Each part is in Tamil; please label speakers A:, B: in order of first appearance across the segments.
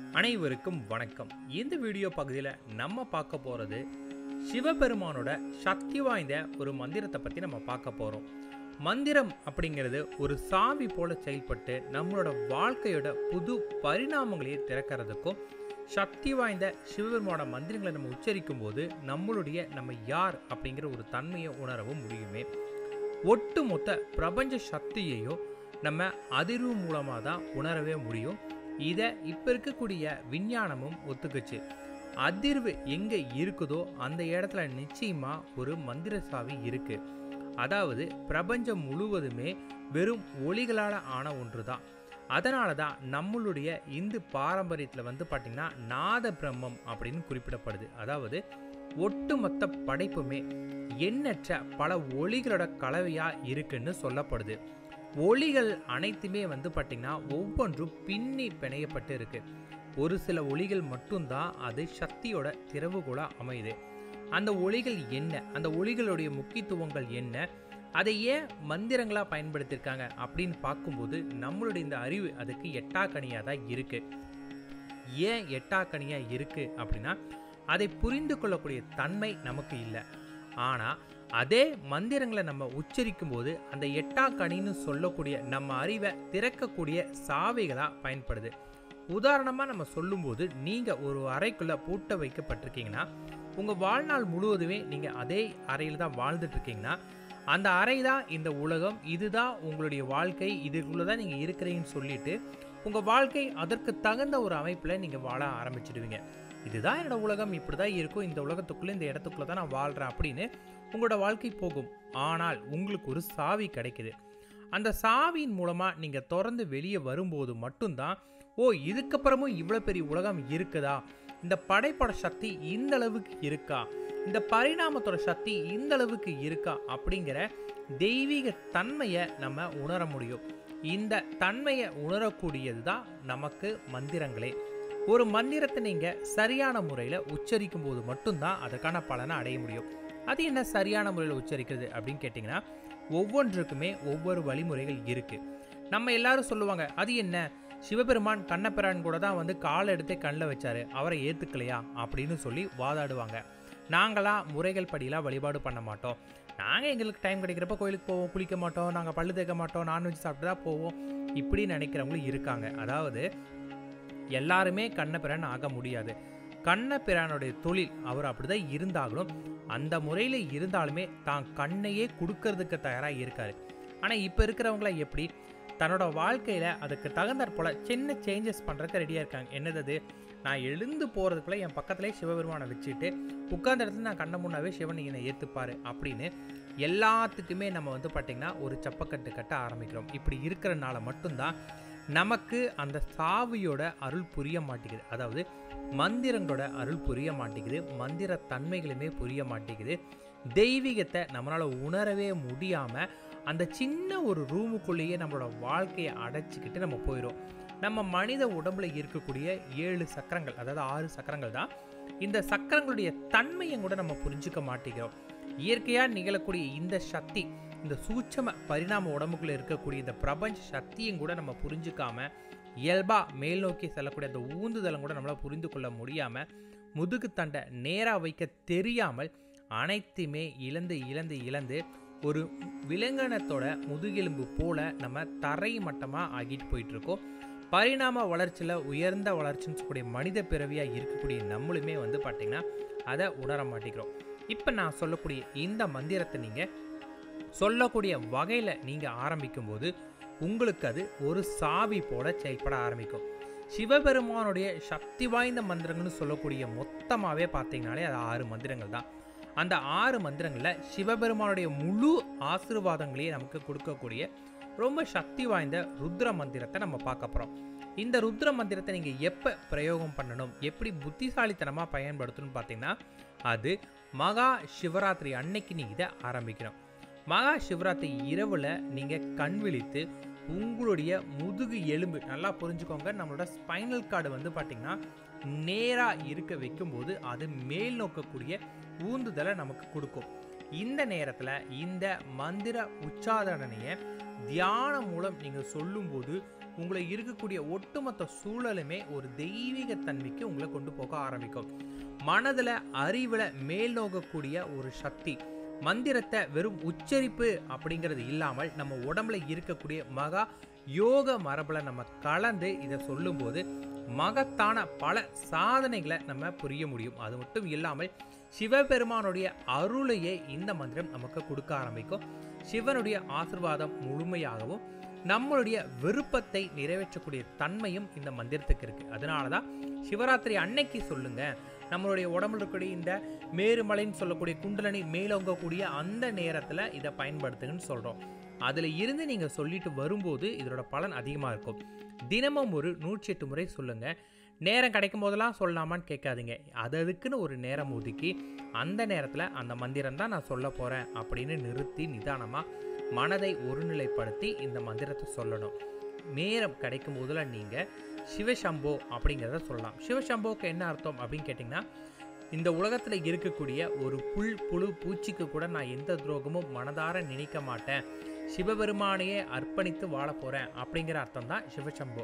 A: அனைவருக்கும் வணக்கம் இந்த வீடியோ பகுதியில் நம்ம பார்க்க போகிறது சிவபெருமானோட சக்தி வாய்ந்த ஒரு மந்திரத்தை பற்றி நம்ம பார்க்க போகிறோம் மந்திரம் அப்படிங்கிறது ஒரு சாவி போல செயல்பட்டு நம்மளோட வாழ்க்கையோட புது பரிணாமங்களையே திறக்கிறதுக்கும் சக்தி வாய்ந்த சிவபெருமானோட மந்திரங்களை நம்ம உச்சரிக்கும் போது நம்மளுடைய நம்ம யார் அப்படிங்கிற ஒரு தன்மையை உணரவும் முடியுமே ஒட்டுமொத்த பிரபஞ்ச சக்தியையும் நம்ம அதிர்வு மூலமாக தான் உணரவே முடியும் இதை இப்போ இருக்கக்கூடிய விஞ்ஞானமும் ஒத்துக்குச்சு அதிர்வு எங்கே இருக்குதோ அந்த இடத்துல நிச்சயமாக ஒரு மந்திர சாவி இருக்கு அதாவது பிரபஞ்சம் முழுவதுமே வெறும் ஒளிகளால் ஆன ஒன்று தான் அதனால தான் நம்மளுடைய இந்து பாரம்பரியத்தில் வந்து பார்த்திங்கன்னா நாத பிரம்மம் அப்படின்னு குறிப்பிடப்படுது அதாவது ஒட்டுமொத்த படைப்புமே எண்ணற்ற பல ஒளிகளோட கலவையாக இருக்குன்னு சொல்லப்படுது ஒளிகள் அனைத்துமே வந்து பார்த்திங்கன்னா ஒவ்வொன்றும் பின்னி பிணையப்பட்டு இருக்கு ஒரு சில ஒளிகள் மட்டும்தான் அது சக்தியோட திறவுகோலாக அமையுது அந்த ஒளிகள் என்ன அந்த ஒளிகளுடைய முக்கியத்துவங்கள் என்ன அதை ஏன் மந்திரங்களாக பயன்படுத்தியிருக்காங்க அப்படின்னு பார்க்கும்போது நம்மளுடைய இந்த அறிவு அதுக்கு எட்டாக்கணியாக தான் இருக்குது ஏன் எட்டாக்கணியாக இருக்குது அப்படின்னா அதை புரிந்து கொள்ளக்கூடிய தன்மை நமக்கு இல்லை ஆனால் அதே மந்திரங்களை நம்ம உச்சரிக்கும் போது அந்த எட்டாக்கணின்னு சொல்லக்கூடிய நம்ம அறிவை திறக்கக்கூடிய சாவிகளாக பயன்படுது உதாரணமாக நம்ம சொல்லும்போது நீங்கள் ஒரு அறைக்குள்ளே பூட்ட வைக்கப்பட்டிருக்கீங்கன்னா உங்கள் வாழ்நாள் முழுவதுமே நீங்கள் அதே அறையில் தான் வாழ்ந்துட்டு இருக்கீங்கன்னா அந்த அறை தான் இந்த உலகம் இதுதான் உங்களுடைய வாழ்க்கை இதுக்குள்ளே தான் நீங்கள் இருக்கிறீங்கன்னு சொல்லிட்டு உங்கள் வாழ்க்கை அதற்கு தகுந்த ஒரு அமைப்பில் நீங்கள் வாழ ஆரம்பிச்சிடுவீங்க இதுதான் என்னோட உலகம் இப்படி தான் இருக்கும் இந்த உலகத்துக்குள்ளே இந்த இடத்துக்குள்ளே தான் நான் வாழ்கிறேன் அப்படின்னு உங்களோட வாழ்க்கை போகும் ஆனால் உங்களுக்கு ஒரு சாவி கிடைக்குது அந்த சாவியின் மூலமாக நீங்கள் திறந்து வெளியே வரும்போது மட்டும்தான் ஓ இதுக்கப்புறமும் இவ்வளோ பெரிய உலகம் இருக்குதா இந்த படைப்பட சக்தி இந்த அளவுக்கு இருக்கா இந்த பரிணாமத்தோட சக்தி இந்த அளவுக்கு இருக்கா அப்படிங்கிற தெய்வீக தன்மையை நம்ம உணர முடியும் இந்த தன்மையை உணரக்கூடியது தான் நமக்கு மந்திரங்களே ஒரு மந்திரத்தை நீங்கள் சரியான முறையில் உச்சரிக்கும் போது மட்டும்தான் அதற்கான பலனை அடைய முடியும் அது என்ன சரியான முறையில் உச்சரிக்கிறது அப்படின்னு கேட்டிங்கன்னா ஒவ்வொன்றுக்குமே ஒவ்வொரு வழிமுறைகள் இருக்குது நம்ம எல்லாரும் சொல்லுவாங்க அது என்ன சிவபெருமான் கண்ணபிரான் கூட தான் வந்து காலை எடுத்தே கண்ணில் வச்சாரு அவரை ஏற்றுக்கலையா அப்படின்னு சொல்லி வாதாடுவாங்க நாங்களாம் முறைகள் படியெல்லாம் வழிபாடு பண்ண மாட்டோம் நாங்கள் எங்களுக்கு டைம் கிடைக்கிறப்ப கோயிலுக்கு போவோம் குளிக்க மாட்டோம் நாங்கள் பல்லு தேய்க்க மாட்டோம் நான்வெஜ் சாப்பிட்டு தான் போவோம் இப்படி நினைக்கிறவங்களும் இருக்காங்க அதாவது எல்லாருமே கண்ணபிரான் ஆக முடியாது கண்ணபிரானுடைய தொழில் அவர் அப்படிதான் இருந்தாலும் அந்த முறையில் இருந்தாலுமே தான் கண்ணையே கொடுக்கறதுக்கு தயாராக இருக்காரு ஆனால் இப்போ இருக்கிறவங்கள எப்படி தன்னோட வாழ்க்கையில் அதுக்கு தகுந்தாற் போல் சின்ன சேஞ்சஸ் பண்ணுறதுக்கு ரெடியாக இருக்காங்க என்னது நான் எழுந்து போகிறதுக்குள்ளே என் பக்கத்துலேயே சிவபெருமானை வச்சுட்டு உட்கார்ந்த இடத்துல நான் கண்ண முன்னாவே சிவன் என்னை ஏற்றுப்பார் அப்படின்னு எல்லாத்துக்குமே நம்ம வந்து பார்த்திங்கன்னா ஒரு சப்பக்கட்டு கட்ட ஆரம்பிக்கிறோம் இப்படி இருக்கிறனால மட்டும்தான் நமக்கு அந்த சாவியோட அருள் புரிய மாட்டேங்குது அதாவது மந்திரங்களோட அருள் புரிய மாட்டேங்குது மந்திர தன்மைகளுமே புரிய மாட்டேங்குது தெய்வீகத்தை நம்மளால் உணரவே முடியாமல் அந்த சின்ன ஒரு ரூமுக்குள்ளேயே நம்மளோட வாழ்க்கையை அடைச்சிக்கிட்டு நம்ம போயிடும் நம்ம மனித உடம்புல இருக்கக்கூடிய ஏழு சக்கரங்கள் அதாவது ஆறு சக்கரங்கள் தான் இந்த சக்கரங்களுடைய தன்மையும் கூட நம்ம புரிஞ்சுக்க மாட்டேங்கிறோம் இயற்கையாக நிகழக்கூடிய இந்த சக்தி இந்த சூட்சம பரிணாம உடம்புக்குள்ள இருக்கக்கூடிய இந்த பிரபஞ்ச சக்தியும் கூட நம்ம புரிஞ்சுக்காம இயல்பா மேல் நோக்கி செல்லக்கூடிய அந்த ஊந்துதலம் கூட நம்மளால் புரிந்து கொள்ள முடியாம முதுகு தண்டை நேராக வைக்க தெரியாமல் அனைத்துமே இழந்து இழந்து இழந்து ஒரு விலங்கினத்தோட முதுகெலும்பு போல நம்ம தரை மட்டமாக ஆகிட்டு போயிட்டு இருக்கோம் பரிணாம வளர்ச்சியில் உயர்ந்த வளர்ச்சின்னு சொல்லக்கூடிய மனித பிறவியாக இருக்கக்கூடிய நம்மளுமே வந்து பார்த்திங்கன்னா அதை உணர மாட்டேங்கிறோம் இப்போ நான் சொல்லக்கூடிய இந்த மந்திரத்தை நீங்கள் சொல்லக்கூடிய வகையில் நீங்கள் ஆரம்பிக்கும்போது உங்களுக்கு அது ஒரு சாவி போல செயல்பட ஆரம்பிக்கும் சிவபெருமானுடைய சக்தி வாய்ந்த மந்திரங்கள்னு சொல்லக்கூடிய மொத்தமாகவே பார்த்தீங்கனாலே அது ஆறு மந்திரங்கள் தான் அந்த ஆறு மந்திரங்களில் சிவபெருமானுடைய முழு ஆசீர்வாதங்களையே நமக்கு கொடுக்கக்கூடிய ரொம்ப சக்தி வாய்ந்த ருத்ர மந்திரத்தை நம்ம பார்க்க போகிறோம் இந்த ருத்ர மந்திரத்தை நீங்கள் எப்போ பிரயோகம் பண்ணணும் எப்படி புத்திசாலித்தனமாக பயன்படுத்தணும்னு பார்த்தீங்கன்னா அது மகா சிவராத்திரி அன்னைக்கு நீங்கள் இதை ஆரம்பிக்கணும் மகா சிவராத்திரி இரவில் நீங்கள் கண் விழித்து உங்களுடைய முதுகு எலும்பு நல்லா புரிஞ்சுக்கோங்க நம்மளோட ஸ்பைனல் கார்டு வந்து பார்த்திங்கன்னா நேராக இருக்க வைக்கும்போது அது மேல் நோக்கக்கூடிய ஊந்துதலை நமக்கு கொடுக்கும் இந்த நேரத்தில் இந்த மந்திர உச்சாரணனையை தியானம் மூலம் நீங்கள் சொல்லும்போது உங்களை இருக்கக்கூடிய ஒட்டுமொத்த சூழலுமே ஒரு தெய்வீக தன்மைக்கு உங்களை கொண்டு போக ஆரம்பிக்கும் மனதில் அறிவில் மேல் நோக்கக்கூடிய ஒரு சக்தி மந்திரத்தை வெறும் உச்சரிப்பு அப்படிங்கிறது இல்லாமல் நம்ம உடம்புல இருக்கக்கூடிய மகா யோக மரபில் நம்ம கலந்து இதை சொல்லும்போது மகத்தான பல சாதனைகளை நம்ம புரிய முடியும் அது மட்டும் இல்லாமல் சிவபெருமானுடைய அருளையே இந்த மந்திரம் நமக்கு கொடுக்க ஆரம்பிக்கும் சிவனுடைய ஆசிர்வாதம் முழுமையாகவும் நம்மளுடைய விருப்பத்தை நிறைவேற்றக்கூடிய தன்மையும் இந்த மந்திரத்துக்கு இருக்கு அதனால தான் சிவராத்திரி அன்னைக்கு சொல்லுங்க நம்மளுடைய உடம்புல இருக்கக்கூடிய இந்த மேருமலைன்னு சொல்லக்கூடிய குண்டலனி மேலோங்கக்கூடிய அந்த நேரத்தில் இதை பயன்படுத்துங்கன்னு சொல்கிறோம் அதில் இருந்து நீங்கள் சொல்லிட்டு வரும்போது இதோட பலன் அதிகமாக இருக்கும் தினமும் ஒரு நூற்றி எட்டு முறை சொல்லுங்கள் நேரம் கிடைக்கும் போதெல்லாம் சொல்லலாமான்னு கேட்காதீங்க அது அதுக்குன்னு ஒரு நேரம் ஒதுக்கி அந்த நேரத்தில் அந்த மந்திரம் தான் நான் சொல்ல போகிறேன் அப்படின்னு நிறுத்தி நிதானமாக மனதை ஒருநிலைப்படுத்தி இந்த மந்திரத்தை சொல்லணும் நேரம் கிடைக்கும் போதெல்லாம் நீங்கள் சிவசம்போ அப்படிங்கிறத சொல்லலாம் சிவசம்போக்கு என்ன அர்த்தம் அப்படின்னு கேட்டிங்கன்னா இந்த உலகத்தில் இருக்கக்கூடிய ஒரு புல் புழு பூச்சிக்கு கூட நான் எந்த துரோகமும் மனதார நினைக்க மாட்டேன் சிவபெருமானையே அர்ப்பணித்து வாழ போகிறேன் அப்படிங்கிற அர்த்தம் தான் சிவசம்போ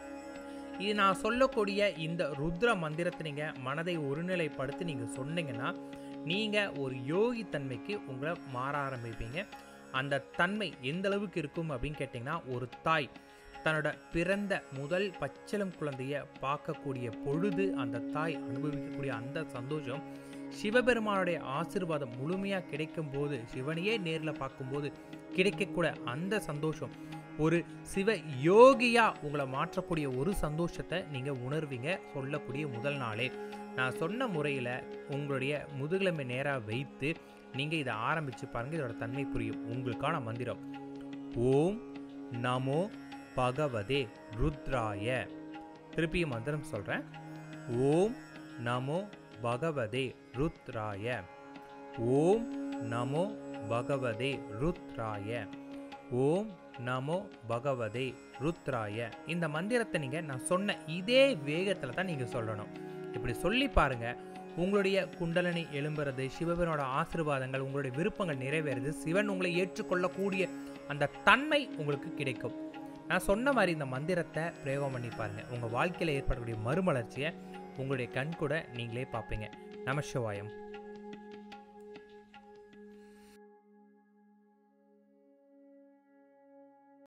A: இது நான் சொல்லக்கூடிய இந்த ருத்ர மந்திரத்தை நீங்கள் மனதை ஒருநிலைப்படுத்தி நீங்கள் சொன்னீங்கன்னா நீங்கள் ஒரு யோகி தன்மைக்கு உங்களை மாற ஆரம்பிப்பீங்க அந்த தன்மை எந்த அளவுக்கு இருக்கும் அப்படின்னு கேட்டிங்கன்னா ஒரு தாய் தன்னோட பிறந்த முதல் பச்சிலம் குழந்தைய பார்க்கக்கூடிய பொழுது அந்த தாய் அனுபவிக்கக்கூடிய அந்த சந்தோஷம் சிவபெருமானுடைய ஆசீர்வாதம் முழுமையாக கிடைக்கும் போது சிவனையே நேரில் பார்க்கும்போது கிடைக்கக்கூட அந்த சந்தோஷம் ஒரு சிவ யோகியா உங்களை மாற்றக்கூடிய ஒரு சந்தோஷத்தை நீங்கள் உணர்வீங்க சொல்லக்கூடிய முதல் நாளே நான் சொன்ன முறையில் உங்களுடைய முதுகிழமை நேராக வைத்து நீங்கள் இதை ஆரம்பித்து பாருங்கள் இதோட தன்மை புரியும் உங்களுக்கான மந்திரம் ஓம் நமோ பகவதே ருத்ராய திருப்பியும் மந்திரம் சொல்கிறேன் ஓம் நமோ பகவதே ருத்ராய ஓம் நமோ பகவதே ருத்ராய ஓம் நமோ பகவதே ருத்ராய இந்த மந்திரத்தை நீங்கள் நான் சொன்ன இதே வேகத்தில் தான் நீங்கள் சொல்லணும் இப்படி சொல்லி பாருங்க உங்களுடைய குண்டலனி எழும்புறது சிவபெருனோட ஆசீர்வாதங்கள் உங்களுடைய விருப்பங்கள் நிறைவேறுது சிவன் உங்களை ஏற்றுக்கொள்ளக்கூடிய அந்த தன்மை உங்களுக்கு கிடைக்கும் நான் சொன்ன மாதிரி இந்த மந்திரத்தை பிரயோகம் பண்ணி பாருங்க உங்கள் வாழ்க்கையில் ஏற்படக்கூடிய மறுமலர்ச்சியை உங்களுடைய கண் கூட நீங்களே பார்ப்பீங்க நமசிவாயம்